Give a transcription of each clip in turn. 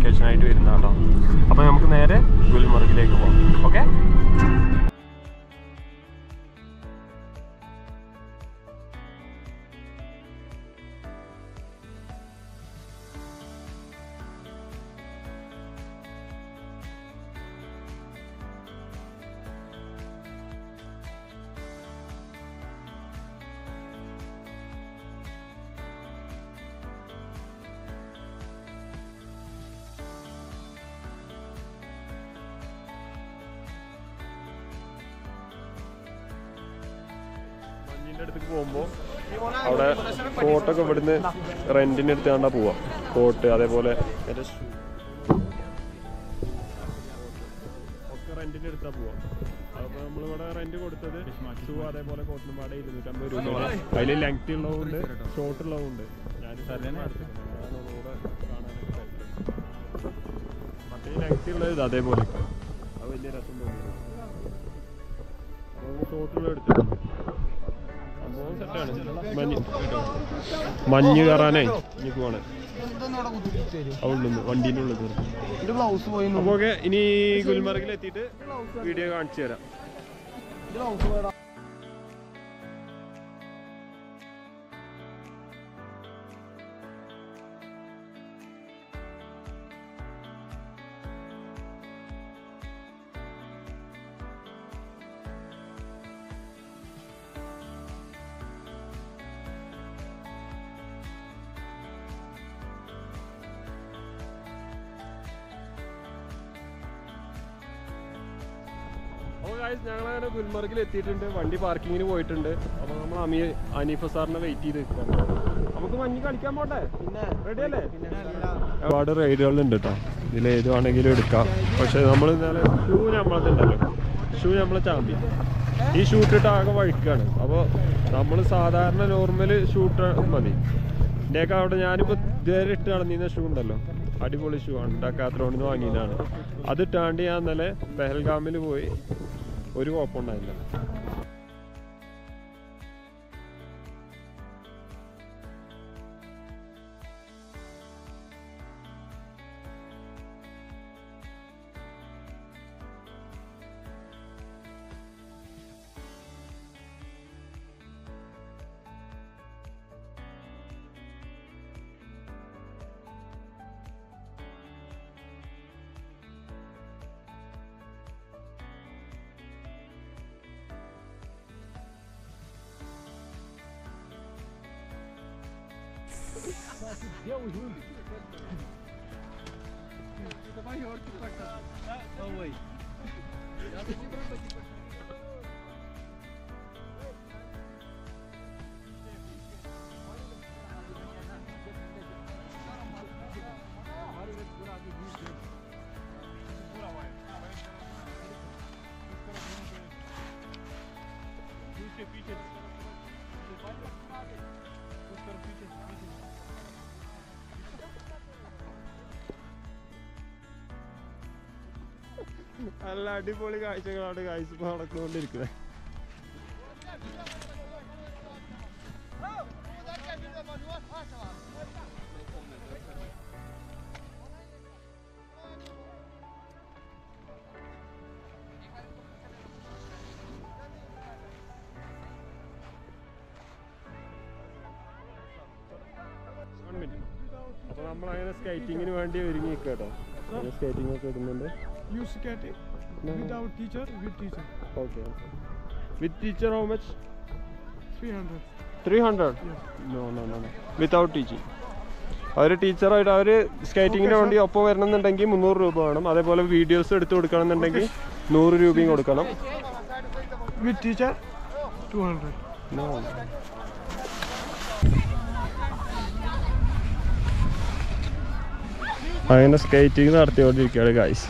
Location ആയിട്ട് വരുന്ന കേട്ടോ അപ്പോൾ നമുക്ക് നേരെ ഗുൽമർഗിലേക്ക് പോകാം ഓക്കെ മഞ്ഞിൻ്റെ അടുത്തേക്ക് പോകുമ്പോൾ അവിടെ കോട്ടൊക്കെ ഇവിടുന്ന് റെന്റിന് എടുത്തുകൊണ്ടാ പോവാ കോട്ട് അതേപോലെ മറ്റേ ഷൂ ഒക്കെ റെന്റിന് എടുത്താ പോവാ അപ്പോൾ നമ്മളിവിടെ റെന്റ് കൊടുത്തത് ഷൂ അതേപോലെ കോട്ടിനും പാടെ ഇരുന്നൂറ്റമ്പത് രൂപ അതിൽ ലെങ്ത് ഉള്ളതുകൊണ്ട് ഷോർട്ട് ഉള്ളതുകൊണ്ട് ഞാൻ മറ്റേ ലെങ്ത് ഉള്ളത് ഇത് അതേപോലെ അത് വലിയ രസം തോന്നുന്നു അപ്പോൾ ഷോർട്ടുള്ള എടുത്തിട്ടുണ്ട് സംഭവം സെറ്റാണ് മഞ്ഞ് മഞ്ഞ് കയറാനേ ഇനി പോവാണ് ഉള്ളിൽ വണ്ടീൻ്റെ ഉള്ളിൽ കയറി എന്റെ ബ്ലൗസ് പോയി അപ്പോൾ ഓക്കെ ഇനി ഗുൽമർഗിൽ എത്തിയിട്ട് വീഡിയോ കാണിച്ചു തരാം ബ്ലൗസ് പോയടാ അപ്പോൾ ഗായ്സ് ഞങ്ങളങ്ങനെ ഗുൽമർഗിൽ എത്തിയിട്ടുണ്ട് വണ്ടി പാർക്കിങ്ങിന് പോയിട്ടുണ്ട് അപ്പോൾ നമ്മൾ അമി അനീഫ സാറിനെ വെയിറ്റ് ചെയ്ത് നിൽക്കുകയാണ് നമുക്ക് മഞ്ഞ് കളിക്കാൻ പോട്ടെ പിന്നെ റെഡി അല്ലേ പിന്നെ നല്ല ഒരുപാട് റൈഡുകളുണ്ട് കേട്ടോ ഇതിൽ ഏത് വേണമെങ്കിലും എടുക്കാം പക്ഷെ നമ്മൾ ഇന്നലെ ഷൂ നമ്മളതുണ്ടല്ലോ ഷൂ നമ്മളെ ചാമ്പ്യൻ ഈ ഷൂട്ടിട്ട് ആകെ വഴുക്കാണ് അപ്പോൾ നമ്മൾ സാധാരണ നോർമൽ ഷൂട്ട് മതി ഇതിൻ്റെയൊക്കെ അവിടെ ഞാനിപ്പോൾ ഇതുവരെ ഇട്ട് നടന്നിരുന്ന ഷൂ ഉണ്ടല്ലോ അടിപൊളി ഷൂ ആണ് ഡക്കാത്രോണിൽ നിന്ന് വാങ്ങിയതാണ് അത് ഇട്ടാണ്ട് ഞാൻ ഇന്നലെ പെഹൽഗാമിൽ പോയി ഒരു കുഴപ്പമുണ്ടായില്ല നല്ല അടിപൊളി കാഴ്ചകളാണ് കാഴ്ച ഇപ്പോൾ നടന്നുകൊണ്ടിരിക്കുന്നത് അപ്പൊ നമ്മൾ അങ്ങനെ സ്കേറ്റിങ്ങിന് വേണ്ടി ഒരുങ്ങി നിൽക്കുക കേട്ടോ സ്കേറ്റിംഗ് ഒക്കെ ഇടുന്നുണ്ട് You skating No. without teacher, with teacher. Okay with teacher how much 300. Three hundred Yes. No no no without teaching അവർ ടീച്ചറായിട്ട് അവർ സ്കേറ്റിങ്ങിന് വേണ്ടി ഒപ്പം വരണമെന്നുണ്ടെങ്കിൽ മുന്നൂറ് രൂപ വേണം അതേപോലെ വീഡിയോസ് എടുത്ത് കൊടുക്കണമെന്നുണ്ടെങ്കിൽ നൂറ് രൂപയും കൊടുക്കണം With teacher, 200. No. അങ്ങനെ സ്കേറ്റിംഗ് നടത്തിക്കൊണ്ടിരിക്കുകയാണ് ഗൈസ്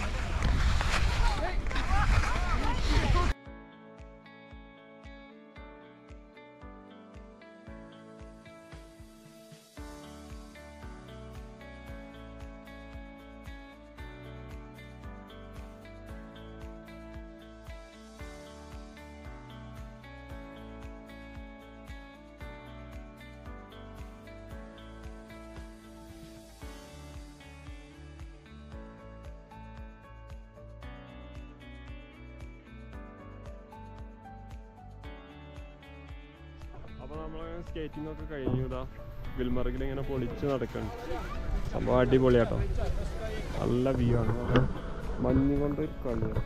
നമ്മൾ സ്കേറ്റിംഗ് ഒക്കെ കഴിഞ്ഞു ഇതാ ഗുൽമർഗിൽ ഇങ്ങനെ പൊളിച്ച് നടക്കണം സംഭവം അടിപൊളിയാട്ടോ നല്ല വ്യൂ ആണ് മഞ്ഞ് കൊണ്ട് ഒരു കളിയാണ്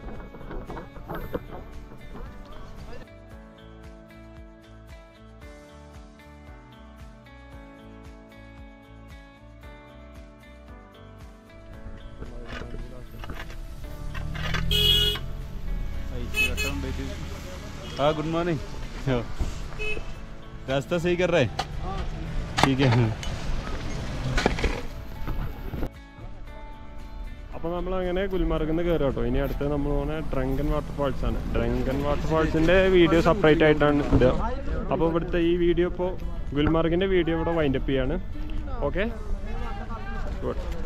हाँ गुड मॉर्निंग रास्ता सही कर रहा है ठीक है അപ്പോൾ നമ്മൾ അങ്ങനെ ഗുൽമർഗിൽ നിന്ന് കയറി കേട്ടോ ഇനി അടുത്ത് നമ്മൾ പോകുന്ന ഡ്രങ്കൻ വാട്ടർഫാൾസ് ആണ് ഡ്രങ്കൻ വാട്ടർഫാൾസിന്റെ വീഡിയോ സെപ്പറേറ്റ് ആയിട്ടാണ് ഇടുക അപ്പോൾ ഇവിടുത്തെ ഈ വീഡിയോ ഇപ്പോൾ ഗുൽമർഗിന്റെ വീഡിയോ ഇവിടെ വൈൻഡപ്പ് ചെയ്യാണ് ഓക്കെ ഗുഡ്